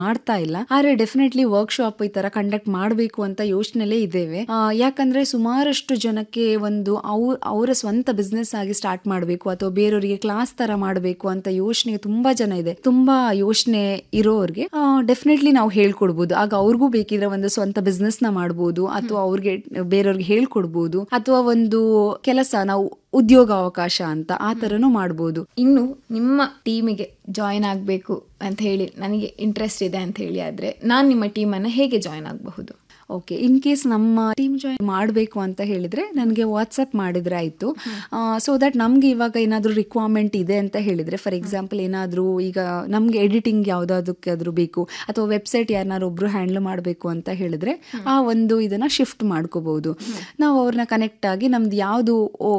ಮಾಡ್ತಾ ಇಲ್ಲ ಆದ್ರೆ ಡೆಫಿನೆಟ್ಲಿ ವರ್ಕ್ಶಾಪ್ ಈ ತರ ಕಂಡಕ್ಟ್ ಮಾಡಬೇಕು ಅಂತ ಯೋಚನೆಲೇ ಇದ್ದೇವೆ ಆ, ಯಾಕಂದ್ರೆ ಸುಮಾರಷ್ಟು ಜನಕ್ಕೆ ಒಂದು ಅವ್ ಅವರ ಸ್ವಂತ ಬಿಸ್ನೆಸ್ ಆಗಿ ಸ್ಟಾರ್ಟ್ ಮಾಡಬೇಕು ಅಥವಾ ಬೇರೆಯವರಿಗೆ ಕ್ಲಾಸ್ ತರ ಮಾಡಬೇಕು ಅಂತ ಯೋಚನೆ ತುಂಬಾ ಜನ ಇದೆ ತುಂಬಾ ಯೋಚನೆ ಇರೋರಿಗೆ ಡೆಫಿನೆಟ್ಲಿ ನಾವು ಹೇಳ್ಕೊಡ್ಬೋದು ಆಗ ಅವ್ರಿಗೂ ಬೇಕಿದ್ರೆ ಒಂದು ಸ್ವಂತ ಬಿಸ್ನೆಸ್ ನ ಮಾಡ್ಬೋದು ಅಥವಾ ಅವ್ರಿಗೆ ಬೇರೆಯವ್ರಿಗೆ ಹೇಳ್ಕೊಡ್ಬೋದು ಅಥವಾ ಒಂದು ಕೆಲಸ ನಾವು ಉದ್ಯೋಗ ಅವಕಾಶ ಅಂತ ಆ ತರನು ಮಾಡ್ಬೋದು ಇನ್ನು ನಿಮ್ಮ ಟೀಮಿಗೆ ಜಾಯಿನ್ ಆಗಬೇಕು ಅಂತ ಹೇಳಿ ನನಗೆ ಇಂಟ್ರೆಸ್ಟ್ ಇದೆ ಅಂತ ಹೇಳಿ ಆದ್ರೆ ನಾನು ನಿಮ್ಮ ಟೀಮನ್ನು ಹೇಗೆ ಜಾಯಿನ್ ಆಗಬಹುದು ಓಕೆ ಇನ್ ಕೇಸ್ ನಮ್ಮ ಟೀಮ್ ಜಾಯಿನ್ ಮಾಡಬೇಕು ಅಂತ ಹೇಳಿದ್ರೆ ನನಗೆ ವಾಟ್ಸಪ್ ಮಾಡಿದ್ರೆ ಆಯಿತು ಸೊ ದಟ್ ನಮ್ಗೆ ಇವಾಗ ಏನಾದರೂ ರಿಕ್ವೈರ್ಮೆಂಟ್ ಇದೆ ಅಂತ ಹೇಳಿದ್ರೆ ಫಾರ್ ಎಕ್ಸಾಂಪಲ್ ಏನಾದರೂ ಈಗ ನಮ್ಗೆ ಎಡಿಟಿಂಗ್ ಯಾವುದಾದಕ್ಕಾದ್ರೂ ಬೇಕು ಅಥವಾ ವೆಬ್ಸೈಟ್ ಯಾರನ್ನಾರು ಒಬ್ರು ಹ್ಯಾಂಡಲ್ ಮಾಡಬೇಕು ಅಂತ ಹೇಳಿದ್ರೆ ಆ ಒಂದು ಇದನ್ನ ಶಿಫ್ಟ್ ಮಾಡ್ಕೋಬಹುದು ನಾವು ಅವ್ರನ್ನ ಕನೆಕ್ಟ್ ಆಗಿ ನಮ್ದು ಯಾವುದು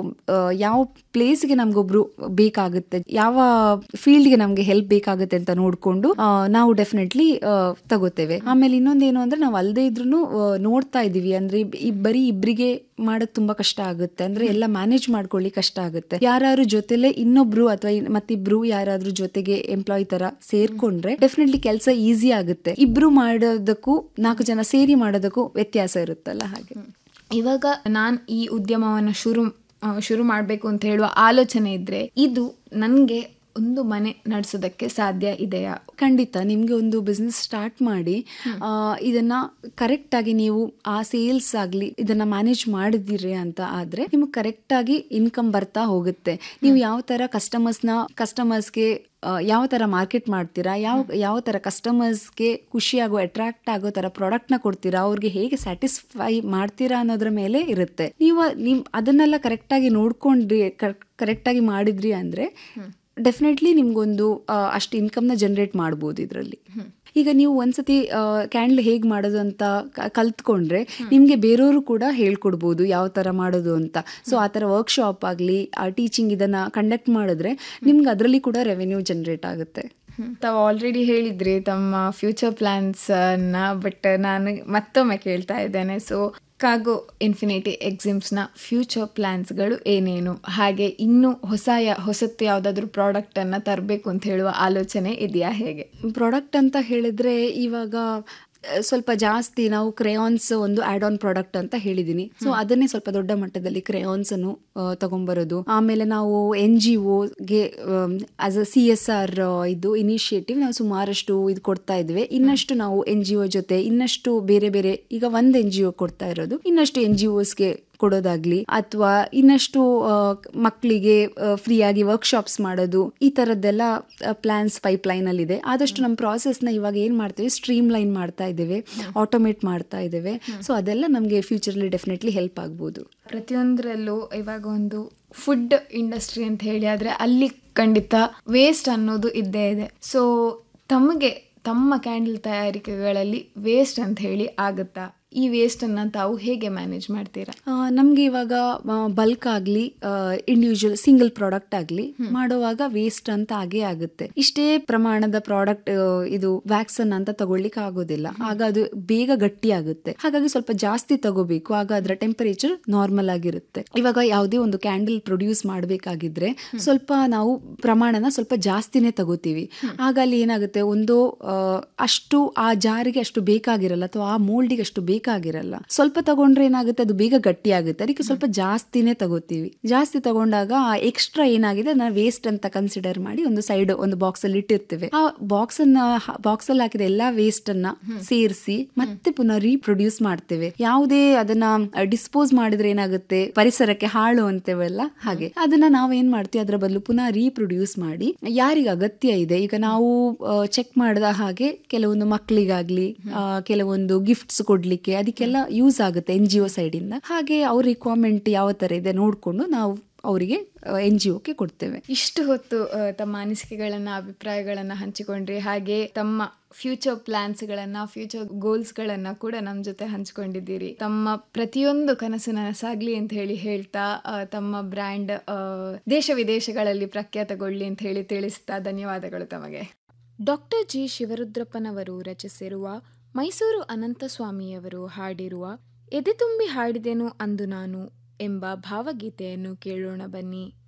ಯಾವ ಪ್ಲೇಸ್ಗೆ ನಮ್ಗೊಬ್ರು ಬೇಕಾಗುತ್ತೆ ಯಾವ ಫೀಲ್ಡ್ಗೆ ನಮ್ಗೆ ಹೆಲ್ಪ್ ಬೇಕಾಗುತ್ತೆ ಅಂತ ನೋಡ್ಕೊಂಡು ಆ, ನಾವು ಡೆಫಿನೆಟ್ಲಿ ತಗೋತೇವೆ ಆಮೇಲೆ ಇನ್ನೊಂದೇನು ಅಂದ್ರೆ ನಾವು ಅಲ್ಲದೆ ಇದ್ರು ನೋಡ್ತಾ ಇದೀವಿ ಅಂದ್ರೆ ಇಬ್- ಇಬ್- ಬರೀ ಇಬ್ರಿಗೆ ಮಾಡಕ್ ತುಂಬಾ ಕಷ್ಟ ಆಗುತ್ತೆ ಅಂದ್ರೆ ಎಲ್ಲ ಮ್ಯಾನೇಜ್ ಮಾಡ್ಕೊಳ್ಳಿ ಕಷ್ಟ ಆಗುತ್ತೆ ಯಾರು ಜೊತೆಲೆ ಇನ್ನೊಬ್ರು ಅಥವಾ ಇನ್- ಮತ್ತಿಬ್ರು ಯಾರಾದ್ರೂ ಜೊತೆಗೆ ಎಂಪ್ಲಾಯ್ ತರ ಸೇರ್ಕೊಂಡ್ರೆ ಡೆಫಿನೆಟ್ಲಿ ಕೆಲಸ ಈಸಿ ಆಗುತ್ತೆ ಇಬ್ರು ಮಾಡೋದಕ್ಕೂ ನಾಲ್ಕು ಜನ ಸೇರಿ ಮಾಡೋದಕ್ಕೂ ವ್ಯತ್ಯಾಸ ಇರುತ್ತಲ್ಲ ಹಾಗೆ ಇವಾಗ ನಾನು ಈ ಉದ್ಯಮವನ್ನು ಶುರು ಆ, ಶುರು ಮಾಡಬೇಕು ಅಂತ ಹೇಳುವ ಆಲೋಚನೆ ಇದ್ರೆ ಇದು ನನಗೆ ಒಂದು ಮನೆ ನಡೆಸೋದಕ್ಕೆ ಸಾಧ್ಯ ಇದೆಯಾ ಖಂಡಿತ ನಿಮಗೆ ಒಂದು ಬಿಸ್ನೆಸ್ ಸ್ಟಾರ್ಟ್ ಮಾಡಿ ಆ, ಇದನ್ನ ಕರೆಕ್ಟ್ ಆಗಿ ನೀವು ಆ ಸೇಲ್ಸ್ ಆಗಲಿ ಇದನ್ನ ಮ್ಯಾನೇಜ್ ಮಾಡಿದಿರಿ ಅಂತ ಆದ್ರೆ ನಿಮ್ಗೆ ಕರೆಕ್ಟ್ ಆಗಿ ಇನ್ಕಮ್ ಬರ್ತಾ ಹೋಗುತ್ತೆ ನೀವು ಯಾವ ತರ ಕಸ್ಟಮರ್ಸ್ನ ಕಸ್ಟಮರ್ಸ್ಗೆ ಯಾವ ತರ ಮಾರ್ಕೆಟ್ ಮಾಡ್ತೀರಾ ಯಾವ ಯಾವ ತರ ಕಸ್ಟಮರ್ಸ್ಗೆ ಖುಷಿಯಾಗೋ ಅಟ್ರಾಕ್ಟ್ ಆಗೋ ತರ ಪ್ರಾಡಕ್ಟ್ನ ಕೊಡ್ತೀರಾ ಅವ್ರಿಗೆ ಹೇಗೆ ಸ್ಯಾಟಿಸ್ಫೈ ಮಾಡ್ತೀರಾ ಅನ್ನೋದ್ರ ಮೇಲೆ ಇರುತ್ತೆ ನೀವು ನಿಮ್ ಅದನ್ನೆಲ್ಲ ಕರೆಕ್ಟಾಗಿ ನೋಡ್ಕೊಂಡ್ರಿ ಕರೆಕ್ಟಾಗಿ ಮಾಡಿದ್ರಿ ಅಂದ್ರೆ ಡೆಫಿನೆಟ್ಲಿ ನಿಮ್ಗೊಂದು ಆ, ಅಷ್ಟು ಇನ್ಕಮ್ನ ಜನರೇಟ್ ಮಾಡ್ಬೋದು ಇದರಲ್ಲಿ ಈಗ ನೀವು ಒಂದ್ಸತಿ ಕ್ಯಾಂಡಲ್ ಹೇಗೆ ಮಾಡೋದು ಅಂತ ಕ- ಕಲ್ತ್ಕೊಂಡ್ರೆ ನಿಮಗೆ ಬೇರೆಯವರು ಕೂಡ ಹೇಳ್ಕೊಡ್ಬೋದು ಯಾವ ಥರ ಮಾಡೋದು ಅಂತ ಸೊ ಆ ಥರ ವರ್ಕ್ಶಾಪ್ ಆಗಲಿ ಟೀಚಿಂಗ್ ಇದನ್ನ ಕಂಡಕ್ಟ್ ಮಾಡಿದ್ರೆ ನಿಮ್ಗೆ ಅದರಲ್ಲಿ ಕೂಡ ರೆವೆನ್ಯೂ ಜನರೇಟ್ ಆಗುತ್ತೆ ತಾವು ಆಲ್ರೆಡಿ ಹೇಳಿದ್ರಿ ತಮ್ಮ ಫ್ಯೂಚರ್ ಪ್ಲಾನ್ಸ್ ಅನ್ನ ಬಟ್ ನಾನು ಮತ್ತೊಮ್ಮೆ ಕೇಳ್ತಾ ಇದ್ದೇನೆ ಸೊ ಕಾಗೋ ಇನ್ಫಿನಿಟಿ ಎಕ್ಸಿಮ್ಸ್ನ ಫ್ಯೂಚರ್ ಪ್ಲಾನ್ಸ್ಗಳು ಏನೇನು ಹಾಗೆ ಇನ್ನು ಹೊಸ ಯ- ಹೊಸತ್ತು ಯಾವುದಾದ್ರೂ ಪ್ರಾಡಕ್ಟನ್ನು ತರಬೇಕು ಅಂತ ಹೇಳುವ ಆಲೋಚನೆ ಇದೆಯಾ ಹೇಗೆ ಪ್ರಾಡಕ್ಟ್ ಅಂತ ಹೇಳಿದ್ರೆ ಇವಾಗ ಆ, ಸ್ವಲ್ಪ ಜಾಸ್ತಿ ನಾವು ಕ್ರೇಯಾನ್ಸ್ ಒಂದು ಆಡ್ ಆನ್ ಪ್ರಾಡಕ್ಟ್ ಅಂತ ಹೇಳಿದೀನಿ ಸೊ ಅದನ್ನೇ ಸ್ವಲ್ಪ ದೊಡ್ಡ ಮಟ್ಟದಲ್ಲಿ ಕ್ರೇಯಾನ್ಸ್ ಅನ್ನು ಆ, ತಗೊಂಬರೋದು ಆಮೇಲೆ ನಾವು ಎನ್ ಜಿ ಒಗೆ as a C S R ಇದು ಇನಿಷಿಯೇಟಿವ್ ನಾವು ಸುಮಾರಷ್ಟು ಇದು ಕೊಡ್ತಾ ಇದ್ವಿ ಇನ್ನಷ್ಟು ನಾವು ಎನ್ ಜಿ ಒ ಜೊತೆ ಇನ್ನಷ್ಟು ಬೇರೆ ಬೇರೆ ಈಗ ಒಂದು ಎನ್ ಜಿ ಒ ಕೊಡ್ತಾ ಇರೋದು ಇನ್ನಷ್ಟು ಎನ್ ಜಿ ಒಸ್ಗೆ ಕೊಡೋದಾಗ್ಲಿ ಅಥವಾ ಇನ್ನಷ್ಟು ಮಕ್ಕಳಿಗೆ ಫ್ರೀಯಾಗಿ ವರ್ಕ್ಶಾಪ್ಸ್ ಮಾಡೋದು ಈ ತರದ್ದೆಲ್ಲ ಪ್ಲಾನ್ಸ್ ಪೈಪ್ ಲೈನ್ ಅಲ್ಲಿ ಇದೆ ಆದಷ್ಟು ನಮ್ಮ ಪ್ರಾಸೆಸ್ನ ಇವಾಗ ಏನ್ ಮಾಡ್ತೀವಿ ಸ್ಟ್ರೀಮ್ ಲೈನ್ ಮಾಡ್ತಾ ಇದ್ದೇವೆ ಆಟೋಮೇಟ್ ಮಾಡ್ತಾ ಇದ್ದೇವೆ ಸೊ ಅದೆಲ್ಲ ನಮಗೆ ಫ್ಯೂಚರ್ಲಿ ಡೆಫಿನೆಟ್ಲಿ ಹೆಲ್ಪ್ ಆಗ್ಬೋದು ಪ್ರತಿಯೊಂದರಲ್ಲೂ ಇವಾಗ ಒಂದು ಫುಡ್ ಇಂಡಸ್ಟ್ರಿ ಅಂತ ಹೇಳಿ ಆದ್ರೆ ಅಲ್ಲಿ ಖಂಡಿತ ವೇಸ್ಟ್ ಅನ್ನೋದು ಇದ್ದೇ ಇದೆ ಸೊ ತಮಗೆ ತಮ್ಮ ಕ್ಯಾಂಡಲ್ ತಯಾರಿಕೆಗಳಲ್ಲಿ ವೇಸ್ಟ್ ಅಂತ ಹೇಳಿ ಆಗುತ್ತಾ ಈ ವೇಸ್ಟ್ ಅನ್ನ ತಾವು ಹೇಗೆ ಮ್ಯಾನೇಜ್ ಮಾಡ್ತೀರಾ ನಮಗೆ ಇವಾಗ ಬಲ್ಕ್ ಆಗಲಿ ಇಂಡಿವಿಜುವಲ್ ಸಿಂಗಲ್ ಪ್ರಾಡಕ್ಟ್ ಆಗಲಿ ಮಾಡುವಾಗ ವೇಸ್ಟ್ ಅಂತ ಆಗೇ ಆಗುತ್ತೆ ಇಷ್ಟೇ ಪ್ರಮಾಣದ ಪ್ರಾಡಕ್ಟ್ ಇದು ವ್ಯಾಕ್ಸನ್ ಅಂತ ತಗೊಳ್ಲಿಕ್ಕೆ ಆಗೋದಿಲ್ಲ ಆಗ ಅದು ಬೇಗ ಗಟ್ಟಿ ಆಗುತ್ತೆ ಹಾಗಾಗಿ ಸ್ವಲ್ಪ ಜಾಸ್ತಿ ತಗೋಬೇಕು ಆಗ ಅದರ ಟೆಂಪರೇಚರ್ ನಾರ್ಮಲ್ ಆಗಿರುತ್ತೆ ಇವಾಗ ಯಾವುದೇ ಒಂದು ಕ್ಯಾಂಡಲ್ ಪ್ರೊಡ್ಯೂಸ್ ಮಾಡಬೇಕಾಗಿದ್ರೆ ಸ್ವಲ್ಪ ನಾವು ಪ್ರಮಾಣನ ಸ್ವಲ್ಪ ಜಾಸ್ತಿನೇ ತಗೋತೀವಿ ಆಗ ಅಲ್ಲಿ ಏನಾಗುತ್ತೆ ಒಂದು ಆ, ಅಷ್ಟು ಆ ಜಾರಿಗೆ ಅಷ್ಟು ಬೇಕಾಗಿರಲ್ಲ ಅಥವಾ ಆ ಮೋಲ್ಡಿಗೆ ಅಷ್ಟು ಬೇಕಾಗಿರಲ್ಲ ಸ್ವಲ್ಪ ತಗೊಂಡ್ರೆ ಏನಾಗುತ್ತೆ ಅದು ಬೇಗ ಗಟ್ಟಿ ಆಗುತ್ತೆ ಅದಕ್ಕೆ ಸ್ವಲ್ಪ ಜಾಸ್ತಿನೇ ತಗೋತೀವಿ ಜಾಸ್ತಿ ತಗೊಂಡಾಗ ಆ ಎಕ್ಸ್ಟ್ರಾ ಏನಾಗಿದೆ ಅದನ್ನ ವೇಸ್ಟ್ ಅಂತ ಕನ್ಸಿಡರ್ ಮಾಡಿ ಒಂದು ಸೈಡ್ ಒಂದು ಬಾಕ್ಸ್ ಅಲ್ಲಿ ಇಟ್ಟಿರ್ತೇವೆ ಆ ಬಾಕ್ಸ್ ಅನ್ನ ಬಾಕ್ಸ್ ಅಲ್ಲಿ ಹಾಕಿದ ಎಲ್ಲಾ ವೇಸ್ಟ್ ಅನ್ನ ಸೇರಿಸಿ ಮತ್ತೆ ಪುನಃ ರೀಪ್ರೊಡ್ಯೂಸ್ ಮಾಡ್ತೇವೆ ಯಾವುದೇ ಅದನ್ನ ಡಿಸ್ಪೋಸ್ ಮಾಡಿದ್ರೆ ಏನಾಗುತ್ತೆ ಪರಿಸರಕ್ಕೆ ಹಾಳು ಅಂತೇವಲ್ಲ ಹಾಗೆ ಅದನ್ನ ನಾವ್ ಏನ್ ಮಾಡ್ತೀವಿ ಅದರ ಬದಲು ಪುನಃ ರೀಪ್ರೊಡ್ಯೂಸ್ ಮಾಡಿ ಯಾರಿಗೆ ಅಗತ್ಯ ಇದೆ ಈಗ ನಾವು ಚೆಕ್ ಮಾಡಿದ ಹಾಗೆ ಕೆಲವೊಂದು ಮಕ್ಕಳಿಗಾಗ್ಲಿ ಆ, ಕೆಲವೊಂದು ಗಿಫ್ಟ್ಸ್ ಕೊಡ್ಲಿಕ್ಕೆ ಅದಕ್ಕೆಲ್ಲ ಯೂಸ್ ಆಗುತ್ತೆ ಎನ್ ಜಿ ಒ ಸೈಡ್ ಇಂದ ಹಾಗೆ ಅವ್ರ ರಿಕ್ವೈರ್ಮೆಂಟ್ ಯಾವ ತರ ಇದೆ ನೋಡ್ಕೊಂಡು ನಾವು ಅವರಿಗೆ ಎನ್ ಜಿ ಒಕ್ಕೆ ಕೊಡ್ತೇವೆ ಇಷ್ಟು ಹೊತ್ತು ಆ, ತಮ್ಮ ಅನಿಸಿಕೆಗಳನ್ನ ಅಭಿಪ್ರಾಯಗಳನ್ನ ಹಂಚಿಕೊಂಡ್ರಿ ಹಾಗೆ ತಮ್ಮ ಫ್ಯೂಚರ್ ಪ್ಲಾನ್ಸ್ಗಳನ್ನ ಫ್ಯೂಚರ್ ಗೋಲ್ಸ್ಗಳನ್ನ ಕೂಡ ನಮ್ಮ ಜೊತೆ ಹಂಚಿಕೊಂಡಿದ್ದೀರಿ ತಮ್ಮ ಪ್ರತಿಯೊಂದು ಕನಸು ನನಸಾಗ್ಲಿ ಅಂತ ಹೇಳಿ ಹೇಳ್ತಾ ಆ, ತಮ್ಮ ಬ್ರ್ಯಾಂಡ್ ದೇಶ ವಿದೇಶಗಳಲ್ಲಿ ಪ್ರಖ್ಯಾತಗೊಳ್ಳಿ ಅಂತ ಹೇಳಿ ತಿಳಿಸ್ತಾ ಧನ್ಯವಾದಗಳು ತಮಗೆ ಡಾಕ್ಟರ್ ಜಿ ಶಿವರುದ್ರಪ್ಪನವರು ರಚಿಸಿರುವ ಮೈಸೂರು ಅನಂತಸ್ವಾಮಿಯವರು ಹಾಡಿರುವ ಎದೆ ತುಂಬಿ ಹಾಡಿದೆನು ಅಂದು ನಾನು ಎಂಬ ಭಾವಗೀತೆಯನ್ನು ಕೇಳೋಣ ಬನ್ನಿ